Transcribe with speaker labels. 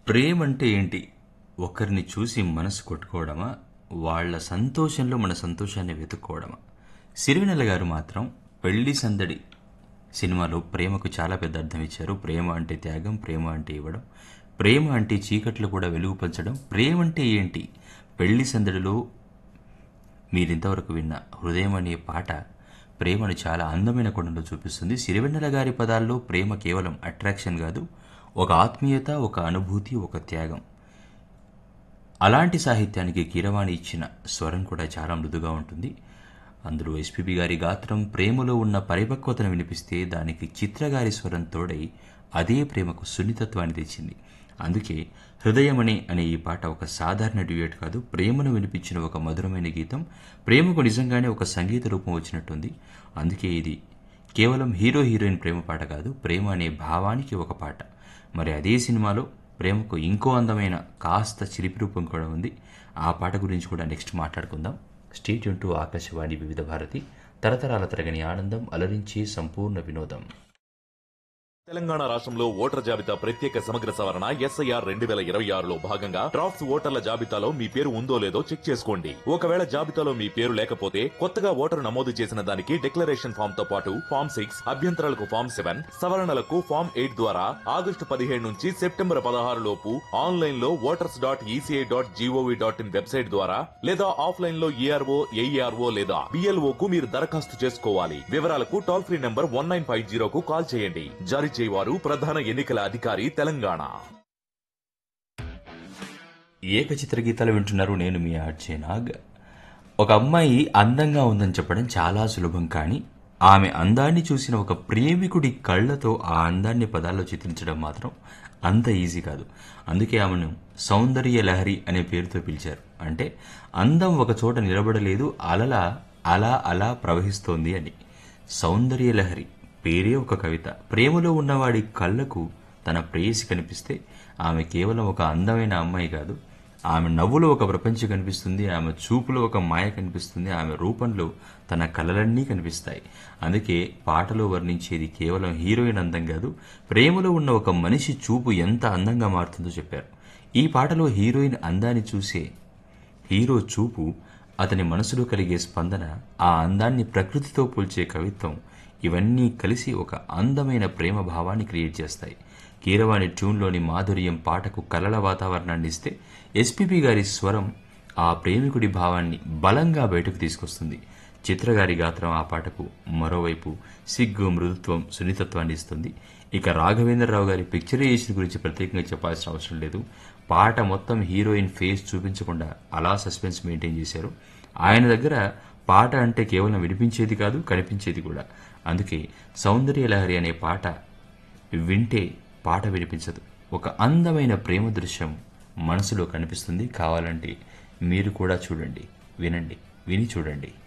Speaker 1: ప్రేమ అంటే ఏంటి ఒకరిని చూసి మనసు కొట్టుకోవడమా వాళ్ళ సంతోషంలో మన సంతోషాన్ని వెతుక్కోవడమా సిరివెన్నెల గారు మాత్రం పెళ్లి సందడి సినిమాలో ప్రేమకు చాలా పెద్ద అర్థం ఇచ్చారు ప్రేమ అంటే త్యాగం ప్రేమ అంటే ఇవ్వడం ప్రేమ అంటే చీకట్లు కూడా వెలుగు పంచడం ప్రేమ అంటే ఏంటి పెళ్లి సందడిలో మీరింతవరకు విన్న హృదయం అనే పాట ప్రేమను చాలా అందమైన కోణంలో చూపిస్తుంది సిరివెన్నెల గారి పదాల్లో ప్రేమ కేవలం అట్రాక్షన్ కాదు ఒక ఆత్మీయత ఒక అనుభూతి ఒక త్యాగం అలాంటి సాహిత్యానికి కీరవాణి ఇచ్చిన స్వరం కూడా చాలా మృదుగా ఉంటుంది అందులో ఎస్పీబీ గారి గాత్రం ప్రేమలో ఉన్న పరిపక్వతను వినిపిస్తే దానికి చిత్రగారి స్వరం తోడై అదే ప్రేమకు సున్నితత్వాన్ని తెచ్చింది అందుకే హృదయమణి అనే ఈ పాట ఒక సాధారణ డ్యూయట్ కాదు ప్రేమను వినిపించిన ఒక మధురమైన గీతం ప్రేమకు నిజంగానే ఒక సంగీత రూపం వచ్చినట్టుంది అందుకే ఇది కేవలం హీరో హీరోయిన్ ప్రేమ పాట కాదు ప్రేమ అనే భావానికి ఒక పాట మరి అదే సినిమాలో ప్రేమకు ఇంకో అందమైన కాస్త చిలిపి రూపం కూడా ఉంది ఆ పాట గురించి కూడా నెక్స్ట్ మాట్లాడుకుందాం స్టేట్ టు ఆకాశవాణి వివిధ భారతి తరతరాల తరగని ఆనందం అలరించి సంపూర్ణ వినోదం
Speaker 2: తెలంగాణ రాష్ట్రంలో ఓటర్ జాబితా ప్రత్యేక సమగ్ర సవరణ ఎస్ఐఆర్ రెండు వేల ఇరవై ఆరులో భాగంగా డ్రాఫ్ట్స్ ఓటర్ల జాబితాలో మీ పేరు ఉందో లేదో చెక్ చేసుకోండి ఒకవేళ జాబితాలో మీ పేరు లేకపోతే కొత్తగా ఓటరు నమోదు చేసిన దానికి డిక్లరేషన్ ఫామ్ తో పాటు ఫామ్ సిక్స్ అభ్యంతరాలకు ఫామ్ సెవెన్ సవరణలకు ఫామ్ ఎయిట్ ద్వారా ఆగస్టు పదిహేడు నుంచి సెప్టెంబర్ పదహారు లోపు ఆన్లైన్ లో voters dot E C I dot gov dot in website ద్వారా లేదా ఆఫ్లైన్ లో ఈఆర్ఓ ఏఈఆర్ఓ లేదా బిఎల్ఓ కు మీరు దరఖాస్తు చేసుకోవాలి వివరాలకు toll free number one nine five జీరోకు కాల్ చేయండి జారీ చేయవారు ప్రధాన ఎన్నికల అధికారి తెలంగాణ
Speaker 1: ఏకచిత్ర గీతాలు వింటున్నారు నేను మీ ఆర్జే నాగ్ ఒక అమ్మాయి అందంగా ఉందని చెప్పడం చాలా సులభం కానీ ఆమె అందాన్ని చూసిన ఒక ప్రేమికుడి కళ్ళతో ఆ అందాన్ని పదాల్లో చిత్రించడం మాత్రం అంత ఈజీ కాదు అందుకే ఆమెను సౌందర్య లహరి అనే పేరుతో పిలిచారు అంటే అందం ఒక చోట నిలబడలేదు అలలా అలా అలా ప్రవహిస్తోంది అని సౌందర్య లహరి పేరే ఒక కవిత ప్రేమలో ఉన్నవాడి కళ్ళకు తన ప్రేయసి కనిపిస్తే ఆమె కేవలం ఒక అందమైన అమ్మాయి కాదు ఆమె నవ్వులో ఒక ప్రపంచం కనిపిస్తుంది ఆమె చూపులో ఒక మాయ కనిపిస్తుంది ఆమె రూపంలో తన కళలన్నీ కనిపిస్తాయి అందుకే పాటలో వర్ణించేది కేవలం హీరోయిన్ అందం కాదు ప్రేమలో ఉన్న ఒక మనిషి చూపు ఎంత అందంగా మారుతుందో చెప్పారు ఈ పాటలో హీరోయిన్ అందాన్ని చూసే హీరో చూపు అతని మనసులో కలిగే స్పందన ఆ అందాన్ని ప్రకృతితో పోల్చే కవిత్వం ఇవన్నీ కలిసి ఒక అందమైన ప్రేమ భావాన్ని క్రియేట్ చేస్తాయి కీరవాణి ట్యూన్లోని మాధుర్యం పాటకు కలల వాతావరణాన్ని ఇస్తే ఎస్పీబీ గారి స్వరం ఆ ప్రేమికుడి భావాన్ని బలంగా బయటకు తీసుకొస్తుంది చిత్రగారి గాత్రం ఆ పాటకు మరోవైపు సిగ్గు మృదుత్వం సున్నితత్వాన్ని ఇస్తుంది ఇక రాఘవేంద్రరావు గారి పిక్చరైజేషన్ గురించి ప్రత్యేకంగా చెప్పాల్సిన అవసరం లేదు పాట మొత్తం హీరోయిన్ ఫేస్ చూపించకుండా అలా సస్పెన్స్ మెయింటైన్ చేశారు ఆయన దగ్గర పాట అంటే కేవలం వినిపించేది కాదు కనిపించేది కూడా అందుకే సౌందర్య లహరి అనే పాట వింటే పాట వినిపించదు ఒక అందమైన ప్రేమ దృశ్యం మనసులో కనిపిస్తుంది కావాలంటే మీరు కూడా చూడండి వినండి విని చూడండి